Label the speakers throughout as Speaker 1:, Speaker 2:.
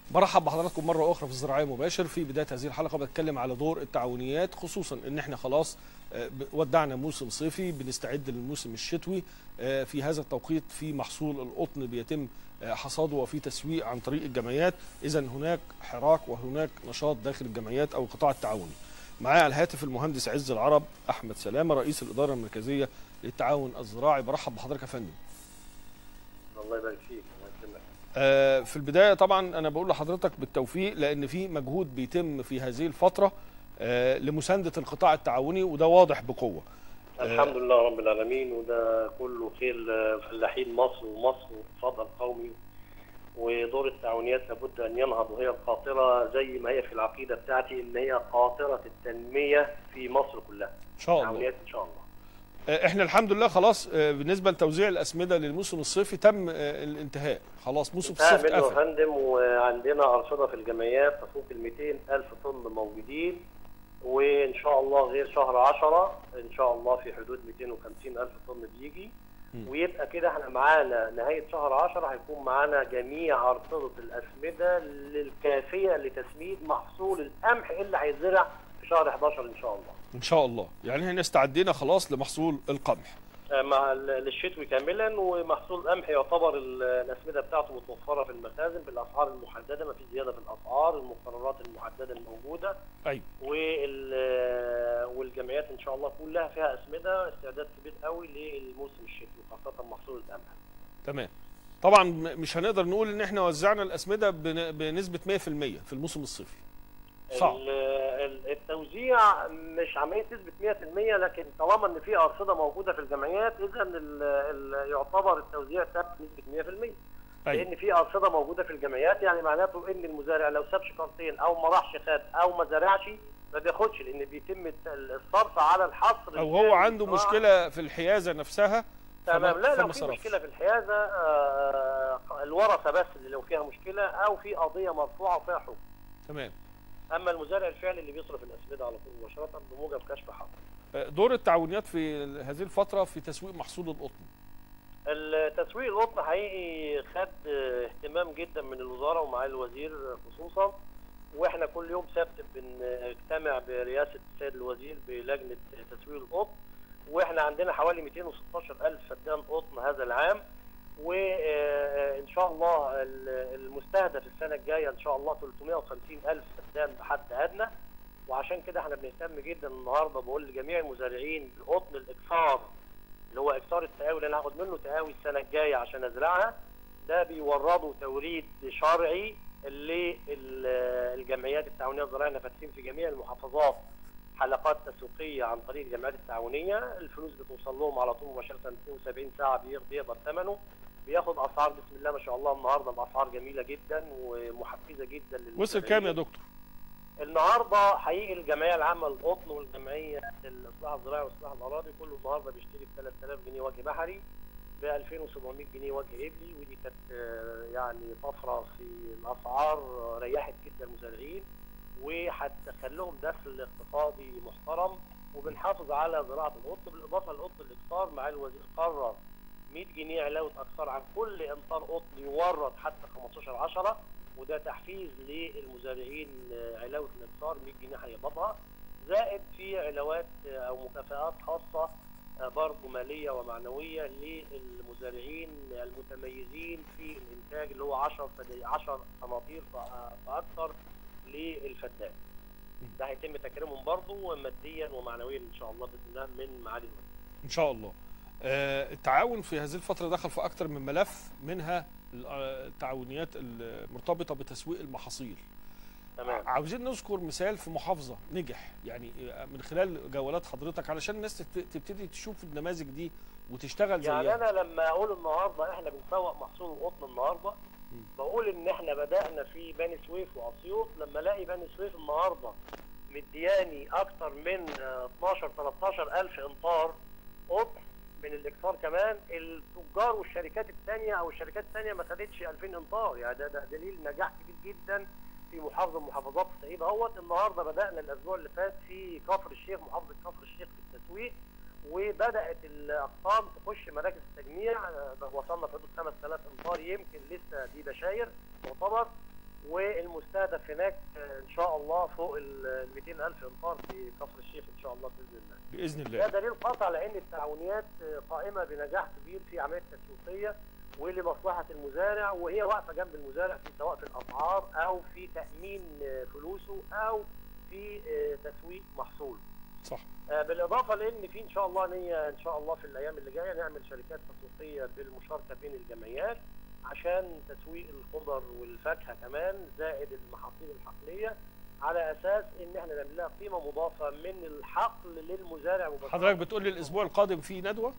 Speaker 1: برحب بحضراتكم مرة أخرى في الزراعية مباشر في بداية هذه الحلقة بتكلم على دور التعاونيات خصوصا إن إحنا خلاص آه، ب- ودعنا موسم صيفي بنستعد للموسم الشتوي آه، في هذا التوقيت في محصول القطن بيتم آه، حصاده وفي تسويق عن طريق الجمعيات إذا هناك حراك وهناك نشاط داخل الجمعيات أو القطاع التعاوني معايا على الهاتف المهندس عز العرب أحمد سلامة رئيس الإدارة المركزية للتعاون الزراعي برحب بحضرتك يا فندم
Speaker 2: الله يبارك فيك الله يسلمك
Speaker 1: آه، في البدايه طبعا انا بقول لحضرتك بالتوفيق لان في مجهود بيتم في هذه الفتره آه، لمسانده القطاع التعاوني وده واضح بقوه
Speaker 2: الحمد لله رب العالمين وده كله خير فلاحين مصر ومصر واقتصادها القومي ودور التعاونيات لابد ان ينهض وهي القاطره زي ما هي في العقيده بتاعتي ان هي قاطره التنميه في مصر كلها
Speaker 1: ان شاء الله
Speaker 2: التعاونيات ان شاء الله
Speaker 1: آه، احنا الحمد لله خلاص آه، بالنسبه لتوزيع الاسمده للموسم الصيفي تم آه، الانتهاء خلاص موسم
Speaker 2: انتهى
Speaker 1: الصيف
Speaker 2: منه يا
Speaker 1: اتقفل
Speaker 2: فندم وعندنا ارصده في الجمعيات تفوق ال 200 الف طن موجودين وان شاء الله غير شهر 10 ان شاء الله في حدود 250 الف طن بيجي
Speaker 1: مم.
Speaker 2: ويبقى كده احنا معانا نهايه شهر 10 هيكون معانا جميع ارصده الاسمده للكافيه لتسميد محصول القمح اللي هيتزرع في شهر 11 ان شاء الله.
Speaker 1: ان شاء الله يعني احنا استعدينا خلاص لمحصول القمح
Speaker 2: آه، مع ال- للشتوي كاملا ومحصول القمح يعتبر ال- الاسمده بتاعته متوفره في المخازن بالاسعار المحدده ما فيش زياده في الاسعار المقررات المحدده الموجوده
Speaker 1: ايوه
Speaker 2: وال والجمعيات ان شاء الله كلها فيها اسمده استعداد كبير قوي للموسم الشتوي خاصه محصول القمح.
Speaker 1: تمام طبعا م- مش هنقدر نقول ان احنا وزعنا الاسمده بن- بنسبه 100% في الموسم الصيفي صعب
Speaker 2: ال- ال- التوزيع مش عمليه نسبه 100% لكن طالما ان في ارصده موجوده في الجمعيات اذا ال- ال- يعتبر التوزيع تم بنسبه 100%
Speaker 1: ايوه
Speaker 2: لان في ارصده موجوده في الجمعيات يعني معناته ان المزارع لو ساب شكارتين او ما راحش خد او ما زرعش ما بياخدش لان بيتم الت- الصرف على الحصر
Speaker 1: او هو عنده مشكله في الحيازه نفسها
Speaker 2: تمام
Speaker 1: فما-
Speaker 2: لا
Speaker 1: فما
Speaker 2: لو في
Speaker 1: صرفش.
Speaker 2: مشكله في الحيازه آه، الورثه بس اللي لو فيها مشكله او في قضيه مرفوعه وفيها حكم
Speaker 1: تمام
Speaker 2: اما المزارع الفعلي اللي بيصرف الاسمده على طول مباشره بموجب كشف حق
Speaker 1: دور التعاونيات في هذه الفترة في تسويق محصول القطن
Speaker 2: التسويق القطن حقيقي خد اهتمام جدا من الوزاره ومع الوزير خصوصا واحنا كل يوم سبت بنجتمع برئاسه السيد الوزير بلجنه تسويق القطن واحنا عندنا حوالي 216 الف فدان قطن هذا العام وان شاء الله المستهدف السنه الجايه ان شاء الله 350 الف فدان بحد ادنى وعشان كده احنا بنهتم جدا النهارده بقول لجميع المزارعين بقطن الاكثار اللي هو اكثار التقاوي اللي انا هاخد منه تقاوي السنه الجايه عشان ازرعها ده بيوردوا توريد شرعي للجمعيات التعاونيه الزراعيه احنا فاتحين في جميع المحافظات حلقات تسويقيه عن طريق الجمعيات التعاونيه الفلوس بتوصل لهم على طول مباشره 72 ساعه بي- بيقبض ثمنه بياخد اسعار بسم الله ما شاء الله النهارده باسعار جميله جدا ومحفزه جدا للمزارعين
Speaker 1: وصل كام يا دكتور؟
Speaker 2: النهارده حقيقي الجمعيه العامه للقطن والجمعيه الاصلاح الزراعي واصلاح الاراضي كله النهارده بيشتري ب 3000 جنيه وجه بحري ب 2700 جنيه وجه ابلي ودي كانت آه، يعني طفره في الاسعار آه، ريحت جدا المزارعين وهتخليهم دخل اقتصادي محترم وبنحافظ على زراعه القطن بالاضافه للقطن الاكثار مع الوزير قرر 100 جنيه علاوه اكثار عن كل امتار قطن يورد حتى 15 10 وده تحفيز للمزارعين آه، علاوه الاكثار 100 جنيه هيقبضها زائد في علاوات آه، او مكافآت خاصه آه، برضه ماليه ومعنويه للمزارعين المتميزين في الانتاج اللي هو 10 فد- 10 صناديق فأ- فاكثر للفدان. ده هيتم تكريمهم برضه ماديا ومعنويا ان شاء الله باذن الله من معالي الوزير.
Speaker 1: إن شاء الله. آه، التعاون في هذه الفترة دخل في أكثر من ملف منها ال- آه، التعاونيات المرتبطة بتسويق المحاصيل.
Speaker 2: تمام.
Speaker 1: عاوزين نذكر مثال في محافظة نجح يعني آه، من خلال جولات حضرتك علشان الناس تبت- تبتدي تشوف النماذج دي وتشتغل
Speaker 2: يعني
Speaker 1: زيها.
Speaker 2: انا لما اقول النهارده احنا بنسوق محصول القطن النهارده
Speaker 1: مم.
Speaker 2: بقول ان احنا بدانا في بني سويف واسيوط لما الاقي بني سويف النهارده مدياني اكتر من آه، 12 13 الف امتار قطن من الاكثار كمان التجار والشركات الثانيه او الشركات الثانيه ما خدتش 2000 امتار يعني ده, ده دليل نجاح كبير جدا في محافظه من محافظات الصعيد اهوت النهارده بدانا الاسبوع اللي فات في كفر الشيخ محافظه كفر الشيخ في التسويق وبدات الاقسام تخش مراكز التجميع آه، وصلنا في حدود 5000 امتار يمكن لسه دي بشاير تعتبر والمستهدف هناك آه، ان شاء الله فوق ال 200 الف امتار في كفر الشيخ ان شاء الله باذن الله
Speaker 1: باذن
Speaker 2: ده
Speaker 1: الله
Speaker 2: دليل قاطع على ان التعاونيات آه، قائمه بنجاح كبير في عمليه التسويقيه ولمصلحه المزارع وهي واقفه جنب المزارع في سواء في الاسعار او في تامين آه، فلوسه او في آه، تسويق محصوله.
Speaker 1: صح
Speaker 2: آه، بالاضافه لان في ان شاء الله نيه ان شاء الله في الايام اللي جايه نعمل شركات تسويقيه بالمشاركه بين الجمعيات عشان تسويق الخضر والفاكهه كمان زائد المحاصيل الحقليه على اساس ان احنا نعمل لها قيمه مضافه من الحقل للمزارع مباشره
Speaker 1: حضرتك بتقول لي الاسبوع القادم في ندوه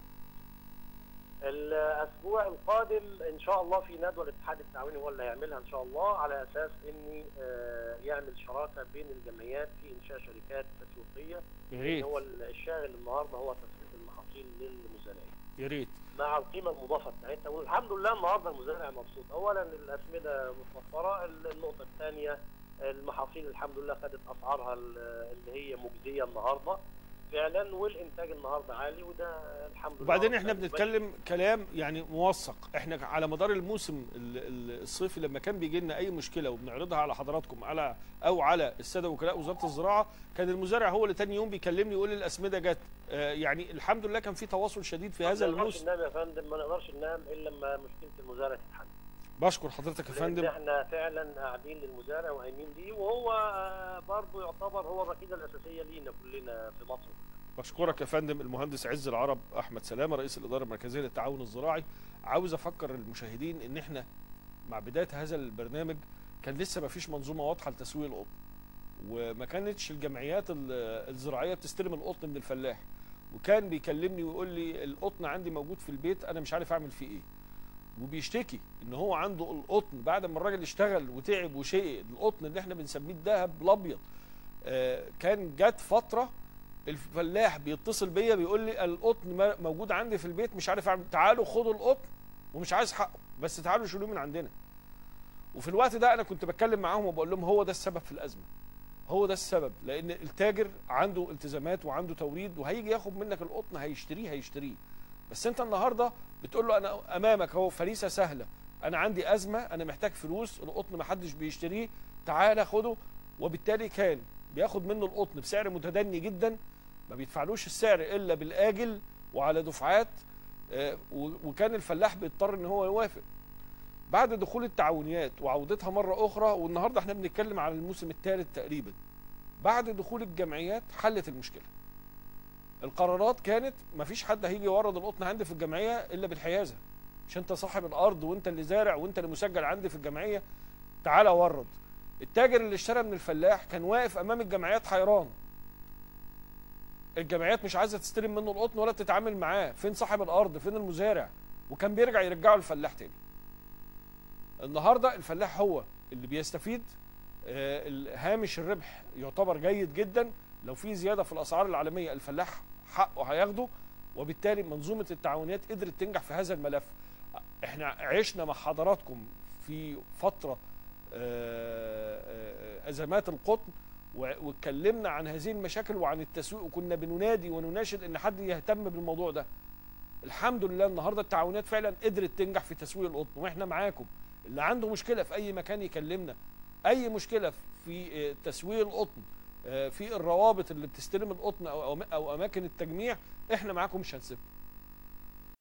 Speaker 2: الاسبوع القادم ان شاء الله في ندوه الاتحاد التعاوني هو اللي هيعملها ان شاء الله على اساس ان آه، يعمل شراكه بين الجمعيات في انشاء شركات تسويقيه
Speaker 1: يا ريت
Speaker 2: هو الشاغل النهارده هو تسويق المحاصيل للمزارعين
Speaker 1: يا ريت
Speaker 2: مع القيمه المضافه بتاعتها والحمد لله النهارده المزارع مبسوط اولا الاسمده متوفره النقطه الثانيه المحاصيل الحمد لله خدت اسعارها اللي هي مجزيه النهارده فعلا والانتاج النهارده عالي وده الحمد لله
Speaker 1: وبعدين احنا
Speaker 2: ربنا
Speaker 1: بنتكلم كلام يعني موثق احنا على مدار الموسم ال- ال- الصيفي لما كان بيجي لنا اي مشكله وبنعرضها على حضراتكم على او على الساده وكلاء وزاره الزراعه كان المزارع هو اللي تاني يوم بيكلمني يقول لي الاسمده جت آه يعني الحمد لله كان في تواصل شديد في هذا
Speaker 2: ما نقدرش
Speaker 1: الموسم
Speaker 2: ننام يا فندم ما نقدرش ننام الا لما مشكله المزارع تتحل
Speaker 1: بشكر حضرتك يا
Speaker 2: لان
Speaker 1: فندم
Speaker 2: احنا فعلا قاعدين للمزارع وقايمين ليه وهو آه، برضه يعتبر هو الركيزه الاساسيه لينا كلنا في مصر
Speaker 1: بشكرك يا فندم المهندس عز العرب احمد سلامه رئيس الاداره المركزيه للتعاون الزراعي عاوز افكر المشاهدين ان احنا مع بدايه هذا البرنامج كان لسه ما فيش منظومه واضحه لتسويق القطن وما كانتش الجمعيات ال- الزراعيه بتستلم القطن من الفلاح وكان بيكلمني ويقول لي القطن عندي موجود في البيت انا مش عارف اعمل فيه ايه وبيشتكي ان هو عنده القطن بعد ما الراجل اشتغل وتعب وشقي القطن اللي احنا بنسميه الذهب الابيض آه، كان جت فتره الفلاح بيتصل بيا بيقول لي القطن ما- موجود عندي في البيت مش عارف اعمل تعالوا خدوا القطن ومش عايز حقه بس تعالوا شيلوه من عندنا وفي الوقت ده انا كنت بتكلم معاهم وبقول لهم هو ده السبب في الازمه هو ده السبب لان التاجر عنده التزامات وعنده توريد وهيجي ياخد منك القطن هيشتريه هيشتريه بس انت النهارده بتقول له انا امامك اهو فريسه سهله انا عندي ازمه انا محتاج فلوس القطن ما حدش بيشتريه تعالى خده وبالتالي كان بياخد منه القطن بسعر متدني جدا ما بيدفعلوش السعر الا بالاجل وعلى دفعات آه، و- وكان الفلاح بيضطر ان هو يوافق بعد دخول التعاونيات وعودتها مره اخرى والنهارده احنا بنتكلم على الموسم الثالث تقريبا بعد دخول الجمعيات حلت المشكله القرارات كانت ما فيش حد هيجي يورد القطن عندي في الجمعيه الا بالحيازه مش انت صاحب الارض وانت اللي زارع وانت اللي مسجل عندي في الجمعيه تعالى ورد التاجر اللي اشترى من الفلاح كان واقف امام الجمعيات حيران الجمعيات مش عايزه تستلم منه القطن ولا تتعامل معاه فين صاحب الارض فين المزارع وكان بيرجع يرجعه الفلاح تاني النهارده الفلاح هو اللي بيستفيد آه، ال- هامش الربح يعتبر جيد جدا لو في زياده في الاسعار العالميه الفلاح حقه هياخده وبالتالي منظومه التعاونيات قدرت تنجح في هذا الملف احنا عشنا مع حضراتكم في فتره آه، آه، ازمات القطن و- واتكلمنا عن هذه المشاكل وعن التسويق وكنا بننادي ونناشد ان حد يهتم بالموضوع ده الحمد لله النهارده التعاونات فعلا قدرت تنجح في تسويق القطن واحنا معاكم اللي عنده مشكله في اي مكان يكلمنا اي مشكله في آه، تسويق القطن آه، في الروابط اللي بتستلم القطن او أو- او اماكن التجميع احنا معاكم مش هنسيبكم